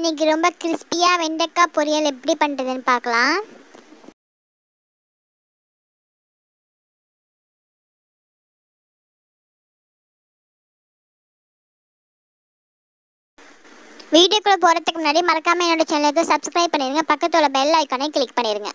இன்னைக்கு ரொம்ப கிறிஸ்பியாக வெண்டைக்காய் பொரியல் எப்படி பண்ணுறதுன்னு பார்க்கலாம் வீடியோக்குள்ளே போகிறதுக்கு முன்னாடி மறக்காமல் என்னோட சேனலுக்கு சப்ஸ்கிரைப் பண்ணிடுங்க பக்கத்தில் உள்ள பெல் ஐக்கானை கிளிக் பண்ணிடுங்க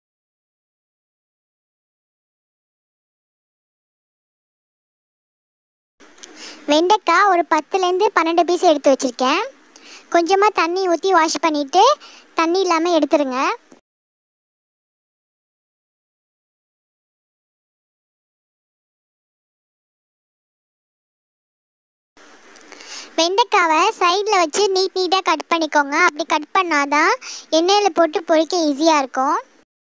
வெண்டைக்காய் ஒரு பத்துலேருந்து பன்னெண்டு பீஸ் எடுத்து வச்சுருக்கேன் கொஞ்சமாக தண்ணி ஊற்றி வாஷ் பண்ணிவிட்டு தண்ணி இல்லாமல் எடுத்துருங்க வெண்டைக்காவை சைடில் வச்சு நீட் நீட்டாக கட் பண்ணிக்கோங்க அப்படி கட் பண்ணாதான் எண்ணெயில் போட்டு பொரிக்க ஈஸியாக இருக்கும்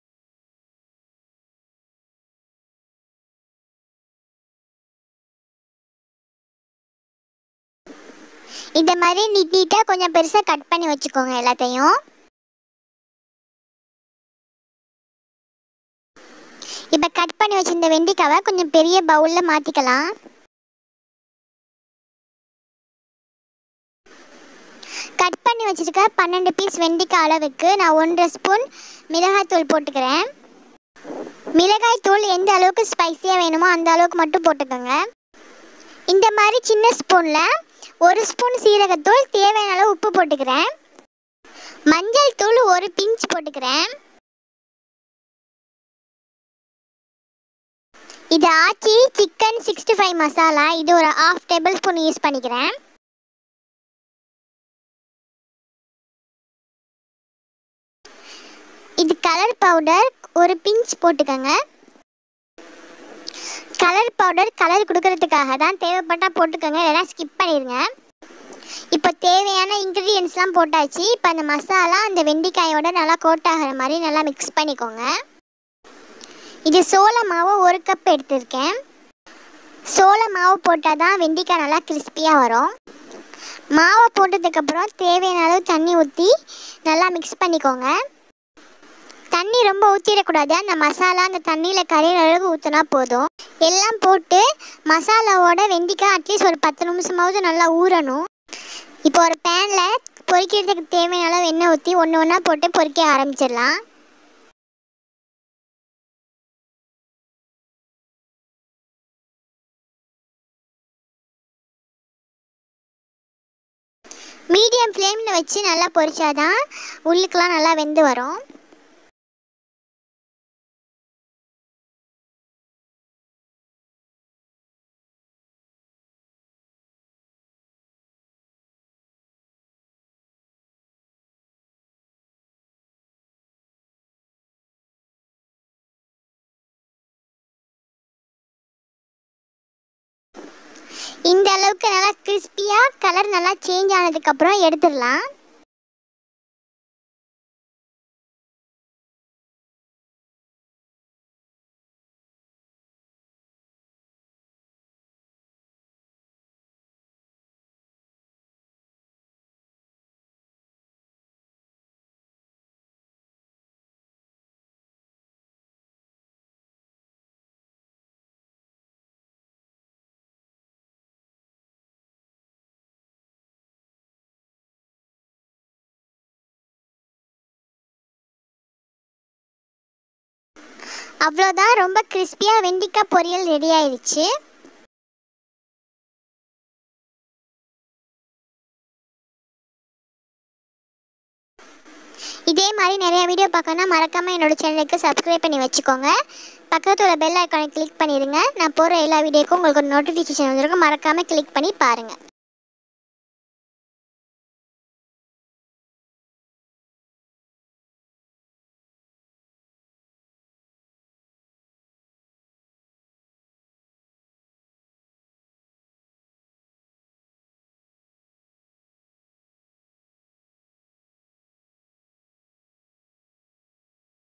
இந்த மாதிரி நீட் நீட்டாக கொஞ்சம் பெருசாக கட் பண்ணி வச்சுக்கோங்க எல்லாத்தையும் இப்போ கட் பண்ணி வச்சிருந்த வெண்டைக்காவை கொஞ்சம் பெரிய பவுலில் மாற்றிக்கலாம் கட் பண்ணி வச்சிருக்க பன்னெண்டு பீஸ் வெண்டைக்காய் அளவுக்கு நான் ஒன்றரை ஸ்பூன் மிளகாய்த்தூள் போட்டுக்கிறேன் மிளகாய் தூள் எந்த அளவுக்கு ஸ்பைஸியாக வேணுமோ அந்த அளவுக்கு மட்டும் போட்டுக்கோங்க இந்த மாதிரி சின்ன ஸ்பூனில் ஒரு ஸ்பூன் சீரகத்தூள் தேவையான அளவு உப்பு போட்டுக்கிறேன் மஞ்சள் தூள் ஒரு பிஞ்ச் போட்டுக்கிறேன் இது Aachi chicken sixty five masala இது ஒரு ஆஃப் டேபிள் ஸ்பூன் யூஸ் பண்ணிக்கிறேன் இது கலர் பவுடர் ஒரு பிஞ்ச் போட்டுக்கோங்க கலர் பவுடர் கலர் கொடுக்கறதுக்காக தான் தேவைப்பட்டால் போட்டுக்கோங்க இல்லைனா ஸ்கிப் பண்ணிடுங்க இப்போ தேவையான இன்க்ரீடியன்ஸ்லாம் போட்டாச்சு இப்போ அந்த மசாலா அந்த வெண்டைக்காயோட நல்லா கோட் ஆகிற மாதிரி நல்லா மிக்ஸ் பண்ணிக்கோங்க இது சோள மாவு ஒரு கப் எடுத்திருக்கேன் சோள மாவு போட்டால் தான் வெண்டைக்காய் நல்லா கிறிஸ்பியாக வரும் மாவை போட்டதுக்கப்புறம் தேவையான அளவு தண்ணி ஊற்றி நல்லா மிக்ஸ் பண்ணிக்கோங்க தண்ணி ரொம்ப ஊற்றிடக்கூடாது அந்த மசாலா அந்த தண்ணியில் கரையிற அளவுக்கு ஊற்றினா போதும் எல்லாம் போட்டு மசாலாவோட வெண்டிக்காய் அட்லீஸ்ட் ஒரு பத்து நிமிஷமாவது நல்லா ஊறணும் இப்போ ஒரு பேனில் பொரிக்கிறதுக்கு தேவையான அளவு எண்ணெய் ஊற்றி ஒன்று ஒன்றா போட்டு பொரிக்க ஆரம்பிச்சிடலாம் மீடியம் ஃப்ளேமில் வச்சு நல்லா பொரிச்சாதான் உள்ளுக்கெலாம் நல்லா வெந்து வரும் இந்த அளவுக்கு நல்லா கிறிஸ்பியாக கலர் நல்லா சேஞ்ச் ஆனதுக்கப்புறம் எடுத்துடலாம் அவ்வளோதான் ரொம்ப கிறிஸ்பியாக வெண்டிக்காய் பொரியல் ரெடி ஆயிடுச்சு இதே மாதிரி நிறைய வீடியோ பார்க்கணும்னா மறக்காமல் என்னோட சேனலுக்கு சப்ஸ்கிரைப் பண்ணி வச்சுக்கோங்க பக்கத்தில் உள்ள பெல் ஐக்கானை கிளிக் பண்ணிடுங்க நான் போகிற எல்லா வீடியோக்கும் உங்களுக்கு ஒரு நோட்டிஃபிகேஷன் வந்திருக்கும் மறக்காமல் கிளிக் பண்ணி பாருங்கள்